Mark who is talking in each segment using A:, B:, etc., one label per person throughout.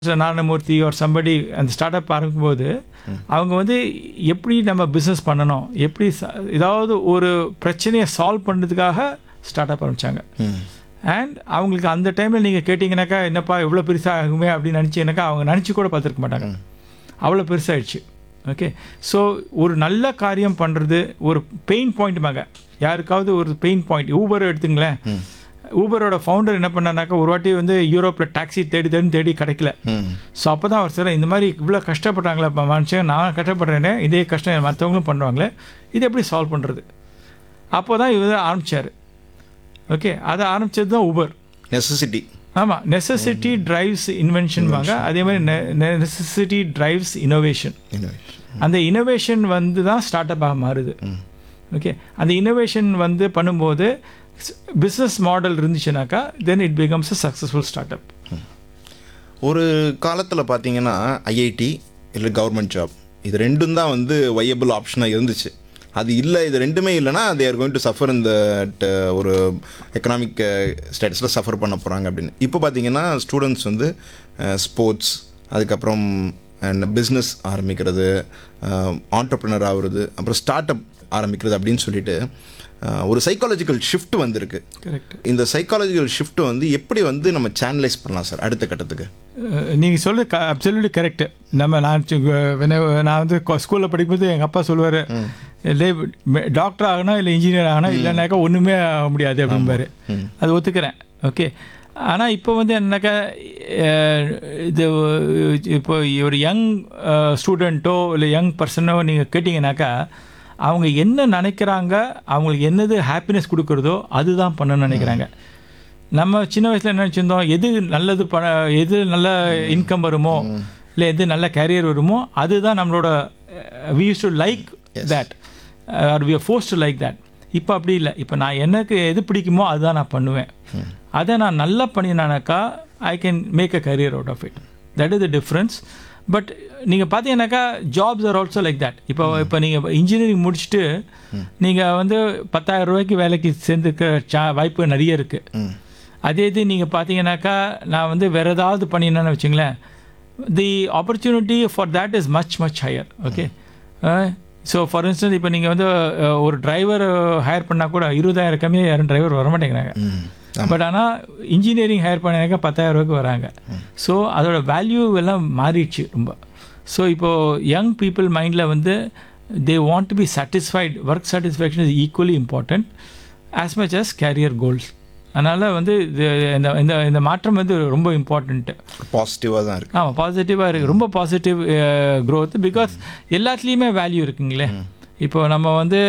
A: நாராயணமூர்த்தி ஒரு சம்படி அந்த start up ஆரம்பிக்கும்போது அவங்க வந்து எப்படி நம்ம பிஸ்னஸ் பண்ணணும் எப்படி ச- ஏதாவது ஒரு பிரச்சனையை சால்வ் பண்ணுறதுக்காக ஸ்டார்ட் அப் ஆரம்பித்தாங்க அண்ட் அவங்களுக்கு அந்த டைமில் நீங்கள் கேட்டிங்கனாக்கா என்னப்பா எவ்வளோ பெருசாக ஆகுமே அப்படின்னு நினச்சிங்கனாக்கா அவங்க நினச்சி கூட பார்த்துருக்க மாட்டாங்க அவ்வளோ பெருசாகிடுச்சு ஓகே ஸோ ஒரு நல்ல காரியம் பண்ணுறது ஒரு பெயின் பாயிண்ட்மாங்க யாருக்காவது ஒரு பெயின் பாயிண்ட் ஊபர் எடுத்துங்களேன் ஊபரோட ஃபவுண்டர் என்ன பண்ணானாக்கா ஒரு வாட்டி வந்து யூரோப்பில் டாக்ஸி தேடி தேடி தேடி கிடைக்கல ஸோ அப்போ தான் அவர் சார் இந்த மாதிரி இவ்வளோ கஷ்டப்படுறாங்களே இப்போ மனுஷன் நான் கஷ்டப்படுறேனே இதே கஷ்டம் மற்றவங்களும் பண்ணுவாங்களே இது எப்படி சால்வ் பண்ணுறது அப்போ தான் இவர் ஆரம்பித்தார் ஓகே அதை ஆரம்பிச்சது தான் ஊபர்
B: நெசசிட்டி
A: ஆமாம் நெசசிட்டி டிரைவ்ஸ் இன்வென்ஷன் வாங்க அதே மாதிரி நெசசிட்டி டிரைவ்ஸ் இனோவேஷன் அந்த இனோவேஷன் வந்து தான் ஸ்டார்ட் அப்பாக மாறுது ஓகே அந்த இனோவேஷன் வந்து பண்ணும்போது பிஸ்னஸ் மாடல் இருந்துச்சுனாக்கா then it becomes a successful start up
B: ஒரு காலத்தில் பார்த்தீங்கன்னா ஐஐடி இல்லை கவர்மெண்ட் ஜாப் இது ரெண்டும் தான் வந்து வையபிள் ஆப்ஷனாக இருந்துச்சு அது இல்லை இது ரெண்டுமே இல்லைன்னா they are going to suffer இந்த ஒரு எக்கனாமிக் ஸ்டேட்டஸில் சஃபர் பண்ண போகிறாங்க அப்படின்னு இப்போ பார்த்தீங்கன்னா ஸ்டூடெண்ட்ஸ் வந்து ஸ்போர்ட்ஸ் அதுக்கப்புறம் பிஸ்னஸ் ஆரம்பிக்கிறது ஆண்டர்ப்ரினர் ஆகுறது அப்புறம் ஸ்டார்ட் அப் ஆரம்பிக்கிறது அப்படின்னு சொல்லிட்டு அஹ், ஒரு சைக்காலஜிக்கல் ஷிஃப்ட் வந்திருக்கு
A: கரெக்ட்
B: இந்த சைக்காலஜிக்கல் ஷிஃப்ட் வந்து எப்படி வந்து நம்ம சேனலைஸ் பண்ணலாம் சார் அடுத்த கட்டத்துக்கு
A: நீங்கள் சொல்றது க அப்சல்யூட்லி கரெக்ட் நம்ம நான் சி- when I- நான் வந்து ஸ்கூலில் படிக்கும்போது எங்கள் அப்பா சொல்லுவார் இல்லை டாக்டர் ஆகணும் இல்லை இன்ஜினியர் ஆகணும் இல்லைனாக்கா ஒன்றுமே ஆக முடியாது அப்படிம்பாரு அது ஒத்துக்கிறேன் ஓகே ஆனால் இப்போ வந்து என்னக்கா இது இப்போ ஒரு யங் ஸ்டூடெண்ட்டோ இல்லை யங் பர்சனோ நீங்கள் கேட்டிங்கனாக்கா அவங்க என்ன நினைக்கிறாங்க அவங்களுக்கு என்னது ஹாப்பினஸ் கொடுக்குறதோ அதுதான் பண்ணணும்னு நினைக்கிறாங்க நம்ம சின்ன வயசில் என்ன நினச்சிருந்தோம் எது நல்லது பண எது நல்ல இன்கம் வருமோ இல்லை எது நல்ல கேரியர் வருமோ அதுதான் நம்மளோட we use to like that are we force to like that இப்போ அப்படி இல்லை இப்போ நான் எனக்கு எது பிடிக்குமோ அதுதான் நான் பண்ணுவேன் அதை நான் நல்லா பண்ணினானாக்கா I can make a career out of it that is the difference but நீங்கள் பார்த்தீங்கன்னாக்கா jobs are also like that இப்போ இப்போ நீங்கள் இன்ஜினியரிங் முடிச்சுட்டு நீங்கள் வந்து பத்தாயிரம் ரூபாய்க்கு வேலைக்கு சேர்ந்துக்க சா வாய்ப்பு நிறைய இருக்குது அதே இது நீங்கள் பார்த்தீங்கன்னாக்கா நான் வந்து வேறு ஏதாவது பண்ணினேன்னு வச்சுங்களேன் the opportunity for that is much much higher okay so for instance இப்போ நீங்கள் வந்து அஹ், ஒரு டிரைவர் ஹையர் பண்ணால் கூட இருபதாயிரம் கம்மியாக யாரும் டிரைவர் வர மாட்டேங்கிறாங்க பட் ஆனால் இன்ஜினியரிங் ஹையர் பண்ணாக்க பத்தாயிரம் ரூபாய்க்கு வராங்க ஸோ அதோட வேல்யூ எல்லாம் மாறிடுச்சு ரொம்ப ஸோ இப்போது யங் பீப்புள் மைண்டில் வந்து they want to be satisfied work satisfaction is equally important as much as career goals அதனால் வந்து இது இந்த இந்த இந்த மாற்றம் வந்து ரொம்ப இம்பார்ட்டண்ட்டு
B: பாசிட்டிவாக தான் இருக்கு
A: ஆமாம் பாசிட்டிவாக இருக்குது ரொம்ப பாசிட்டிவ் growth பிகாஸ் எல்லாத்துலேயுமே வேல்யூ இருக்குங்களே இப்போ நம்ம வந்து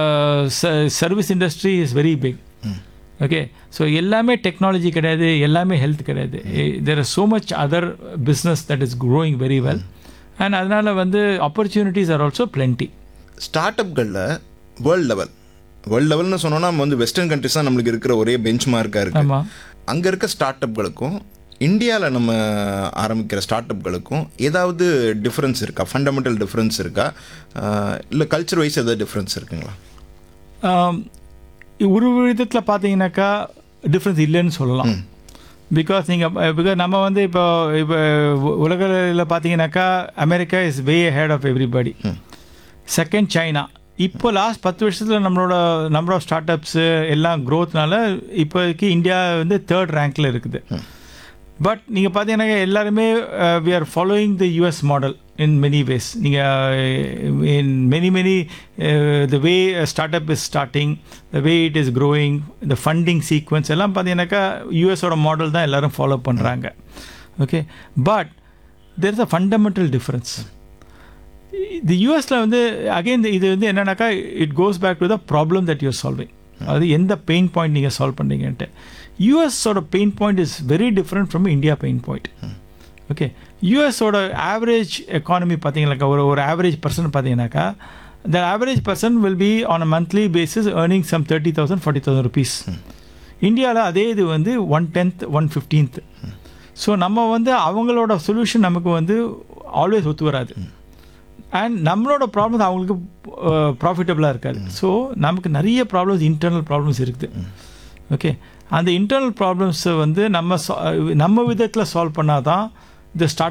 A: service industry is very big okay so எல்லாமே டெக்னாலஜி கிடையாது எல்லாமே ஹெல்த் கிடையாது there are so much other business that is growing very well and அதனால் வந்து opportunities are also plenty
B: start அப்களில் வேர்ல்ட் லெவல் வேர்ல்ட் லெவல்னு சொன்னோம்னா நம்ம வந்து வெஸ்டர்ன் கண்ட்ரிஸ் தான் நம்மளுக்கு இருக்கிற ஒரே பெஞ்ச் மார்க்காக இருக்கு
A: ஆமாம்
B: அங்கே இருக்க ஸ்டார்ட் அப்களுக்கும் இந்தியாவில் நம்ம ஆரம்பிக்கிற ஸ்டார்ட் அப்களுக்கும் ஏதாவது டிஃப்ரென்ஸ் இருக்கா ஃபண்டமெண்டல் டிஃப்ரென்ஸ் இருக்கா இல்லை கல்ச்சர் வைஸ் ஏதாவது டிஃப்ரென்ஸ் இருக்குங்களா
A: ஆம், ஒரு விதத்தில் பார்த்தீங்கன்னாக்கா டிஃப்ரென்ஸ் இல்லைன்னு சொல்லலாம் பிகாஸ் நீங்கள் பிகாஸ் நம்ம வந்து இப்போ இப்போ உலகில் பார்த்தீங்கன்னாக்கா America is way ahead of everybody second China இப்போ லாஸ்ட் பத்து வருஷத்தில் நம்மளோட நம்பர் ஆஃப் ஸ்டார்ட் அப்ஸு எல்லாம் க்ரோத்னால இப்போதைக்கு இந்தியா வந்து தேர்ட் ரேங்க்கில் இருக்குது பட் நீங்கள் பார்த்தீங்கன்னா எல்லாருமே we are following the US model in many ways நீங்கள் in many many the way start up is starting the way it is growing இந்த ஃபண்டிங் சீக்வன்ஸ் எல்லாம் பார்த்தீங்கன்னாக்கா யூஎஸோட மாடல் தான் எல்லாரும் ஃபாலோ பண்ணுறாங்க okay but there is a fundamental difference இந்த யூஎஸில் வந்து அகைன் இது வந்து என்னன்னாக்கா it goes back to the problem that your solving அது எந்த பெயின் பாயிண்ட் நீங்கள் சால்வ் பண்ணுறீங்கன்ட்டு யூஎஸோட pain point is very different from India pain point okay யூஎஸோட ஆவரேஜ் எக்கானமி பார்த்தீங்கன்னாக்கா ஒரு ஒரு ஆவரேஜ் பர்சன் பார்த்தீங்கன்னாக்கா the average person will be on a monthly basis earning some thirty thousand forty thousand rupees இந்தியாவில் அதே இது வந்து one tenth one fifteenth so நம்ம வந்து அவங்களோட சொல்யூஷன் நமக்கு வந்து ஆல்வேஸ் ஒத்து வராது அண்ட் நம்மளோட ப்ராப்ளம்ஸ் அவங்களுக்கு ப்ராஃபிட்டபுளாக இருக்காது ஸோ நமக்கு நிறைய ப்ராப்ளம்ஸ் இன்டர்னல் ப்ராப்ளம்ஸ் இருக்குது ஓகே அந்த இன்டர்னல் ப்ராப்ளம்ஸை வந்து நம்ம sa- நம்ம விதத்தில் சால்வ் பண்ணால் தான் இந்த ஸ்டார்ட்